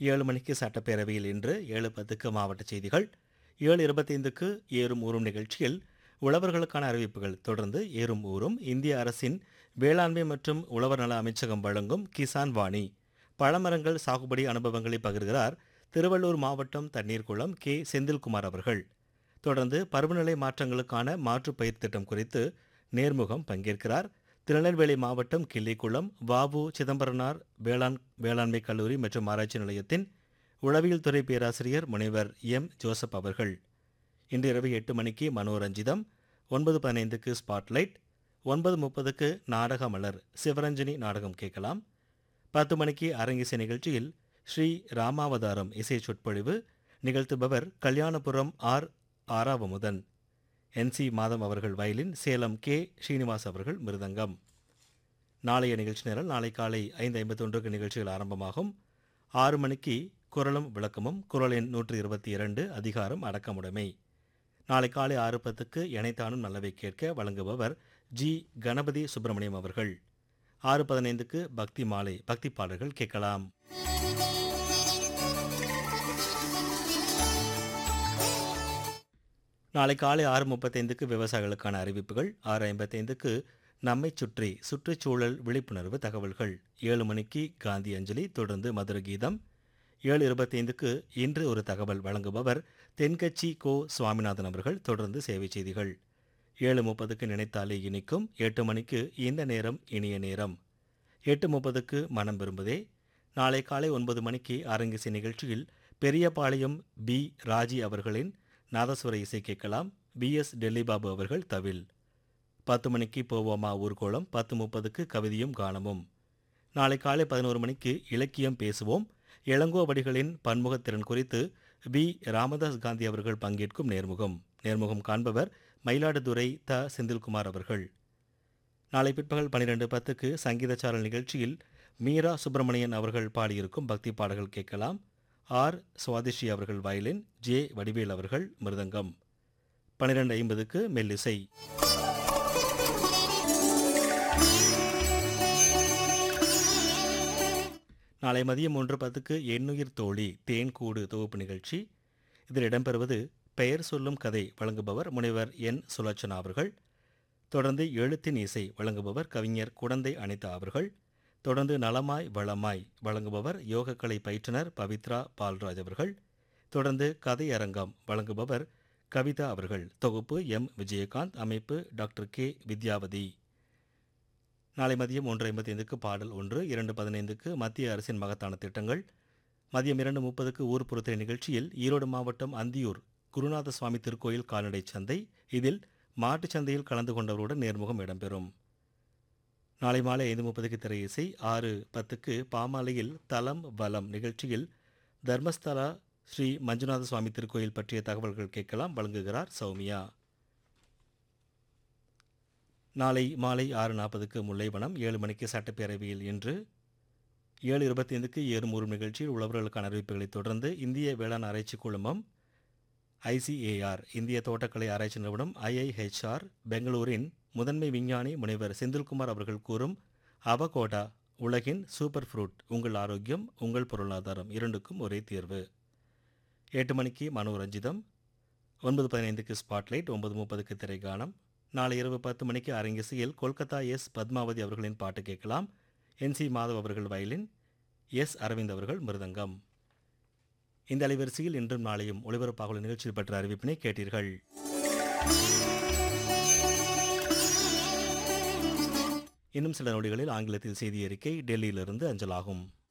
ஏழு மணிக்கு சட்டப்பேரவையில் இன்று ஏழு பத்துக்கு மாவட்ட செய்திகள் ஏழு இருபத்தைந்துக்கு ஏறும் ஊறும் நிகழ்ச்சியில் உழவர்களுக்கான அறிவிப்புகள் தொடர்ந்து ஏறும் ஊறும் இந்திய அரசின் வேளாண்மை மற்றும் உழவர் நல அமைச்சகம் வழங்கும் கிசான் வாணி பழமரங்கள் சாகுபடி அனுபவங்களை பகிர்கிறார் திருவள்ளூர் மாவட்டம் தண்ணீர்குளம் கே செந்தில்குமார் அவர்கள் தொடர்ந்து பருவநிலை மாற்றங்களுக்கான மாற்றுப் பயிர் திட்டம் குறித்து நேர்முகம் பங்கேற்கிறார் திருநெல்வேலி மாவட்டம் கிள்ளிக்குளம் வாவு சிதம்பரனார் வேளாண் வேளாண்மை கல்லூரி மற்றும் ஆராய்ச்சி நிலையத்தின் உளவியல் துறை பேராசிரியர் முனைவர் எம் ஜோசப் அவர்கள் இன்று இரவு எட்டு மணிக்கு மனோரஞ்சிதம் ஒன்பது பதினைந்துக்கு ஸ்பாட்லைட் ஒன்பது முப்பதுக்கு நாடக மலர் சிவரஞ்சனி நாடகம் கேட்கலாம் பத்து மணிக்கு அரங்கிசை நிகழ்ச்சியில் ஸ்ரீ ராமாவதாரம் இசை சொற்பொழிவு நிகழ்த்துபவர் கல்யாணபுரம் ஆர் ஆராவமுதன் என்சி மாதம் அவர்கள் வயலின் சேலம் கே ஸ்ரீனிவாஸ் அவர்கள் மிருதங்கம் நாளைய நிகழ்ச்சி நேரம் நாளை காலை ஐந்து ஐம்பத்தொன்றுக்கு நிகழ்ச்சிகள் ஆரம்பமாகும் ஆறு மணிக்கு குரலும் விளக்கமும் குரல் எண் நூற்றி இருபத்தி இரண்டு அதிகாரம் அடக்கமுடைமை நாளை காலை ஆறு பத்துக்கு இணைத்தானும் நல்லவை கேட்க வழங்குபவர் ஜி கணபதி சுப்பிரமணியம் அவர்கள் ஆறு பதினைந்துக்கு பக்தி மாலை பக்தி பாடல்கள் கேட்கலாம் நாளை காலை ஆறு முப்பத்தைந்துக்கு விவசாயிகளுக்கான அறிவிப்புகள் ஆறு ஐம்பத்தைந்துக்கு நம்மை சுற்றி சுற்றுச்சூழல் விழிப்புணர்வு தகவல்கள் ஏழு மணிக்கு காந்தி அஞ்சலி தொடர்ந்து மதுர கீதம் ஏழு இருபத்தைந்துக்கு இன்று ஒரு தகவல் வழங்குபவர் தென்கட்சி கோ சுவாமிநாதன் அவர்கள் தொடர்ந்து சேவை செய்திகள் ஏழு முப்பதுக்கு நினைத்தாலே இனிக்கும் எட்டு மணிக்கு இந்த நேரம் இனிய நேரம் எட்டு முப்பதுக்கு மனம் விரும்புதே நாளை காலை ஒன்பது மணிக்கு அரங்கிசை நிகழ்ச்சியில் பெரியபாளையம் பி ராஜி அவர்களின் நாதஸ்வர இசை கேட்கலாம் பி எஸ் டெல்லிபாபு அவர்கள் தவில் பத்து மணிக்கு போவோமா ஊர்கோளம் பத்து முப்பதுக்கு கவிதையும் கானமும் நாளை காலை பதினோரு மணிக்கு இலக்கியம் பேசுவோம் இளங்கோவடிகளின் பன்முகத்திறன் குறித்து பி ராமதாஸ் காந்தி அவர்கள் பங்கேற்கும் நேர்முகம் நேர்முகம் காண்பவர் மயிலாடுதுறை த செந்தில்குமார் அவர்கள் நாளை பிற்பகல் பன்னிரெண்டு பத்துக்கு சங்கீதச்சாரல் நிகழ்ச்சியில் மீரா சுப்பிரமணியன் அவர்கள் பாடியிருக்கும் பக்தி பாடல்கள் கேட்கலாம் ஆர் சுவாதிஷி அவர்கள் வயலின் ஜே வடிவேல் அவர்கள் மிருதங்கம் பன்னிரெண்டு ஐம்பதுக்கு மெல்லிசை நாளை மதியம் ஒன்று பத்துக்கு எண்ணுயிர் தோழி தேன்கூடு தொகுப்பு நிகழ்ச்சி இதில் இடம்பெறுவது பெயர் சொல்லும் கதை வழங்குபவர் முனைவர் என் சுலோச்சனா அவர்கள் தொடர்ந்து எழுத்தின் இசை வழங்குபவர் கவிஞர் குடந்தை அனிதா அவர்கள் தொடர்ந்து நலமாய் வளமாய் வழங்குபவர் யோகக்கலை பயிற்றுனர் பவித்ரா பால்ராஜ் அவர்கள் தொடர்ந்து கதையரங்கம் வழங்குபவர் கவிதா அவர்கள் தொகுப்பு எம் விஜயகாந்த் அமைப்பு டாக்டர் கே வித்யாவதி நாளை மதியம் ஒன்று ஐம்பத்தைந்துக்கு பாடல் ஒன்று இரண்டு பதினைந்துக்கு மத்திய அரசின் மகத்தான திட்டங்கள் மதியம் இரண்டு முப்பதுக்கு ஊர் பொறுத்த நிகழ்ச்சியில் ஈரோடு மாவட்டம் அந்தியூர் குருநாத சுவாமி திருக்கோயில் கால்நடை சந்தை இதில் மாட்டுச் சந்தையில் கலந்து கொண்டவருடன் நேர்முகம் இடம்பெறும் நாளை மாலை ஐந்து முப்பதுக்கு திரை இசை ஆறு பத்துக்கு பாமாலையில் தலம் வலம் நிகழ்ச்சியில் தர்மஸ்தலா ஸ்ரீ மஞ்சுநாத சுவாமி திருக்கோயில் பற்றிய தகவல்கள் கேட்கலாம் வழங்குகிறார் சௌமியா நாளை மாலை ஆறு நாற்பதுக்கு முல்லைவனம் ஏழு மணிக்கு சட்டப்பேரவையில் இன்று ஏழு இருபத்தைந்துக்கு ஏறுமூறும் நிகழ்ச்சியில் உழவர்களுக்கான அறிவிப்புகளைத் தொடர்ந்து இந்திய வேளாண் ஆராய்ச்சி குழுமம் ஐசிஏஆர் இந்திய தோட்டக்கலை ஆராய்ச்சி நிறுவனம் ஐஐஹெச்ஆர் பெங்களூரின் முதன்மை விஞ்ஞானி முனைவர் செந்தில்குமார் அவர்கள் கூறும் அவகோடா உலகின் சூப்பர் ஃப்ரூட் உங்கள் ஆரோக்கியம் உங்கள் பொருளாதாரம் இரண்டுக்கும் ஒரே தீர்வு எட்டு மணிக்கு மனோரஞ்சிதம் ஒன்பது பதினைந்துக்கு ஸ்பாட்லைட் ஒன்பது முப்பதுக்கு திரைகானம் நாளை இரவு பத்து மணிக்கு அரங்கிசையில் கொல்கத்தா எஸ் பத்மாவதி அவர்களின் பாட்டு கேட்கலாம் என் சி மாதவ் அவர்கள் வயலின் எஸ் அரவிந்த் அவர்கள் மிருதங்கம் இந்த அலைவரிசையில் இன்றும் நாளையும் ஒளிபரப்பாகுள்ள நிகழ்ச்சியில் பெற்ற அறிவிப்பினை கேட்டீர்கள் இன்னும் சில நொடிகளில் ஆங்கிலத்தில் செய்தி அறிக்கை டெல்லியிலிருந்து அஞ்சலாகும்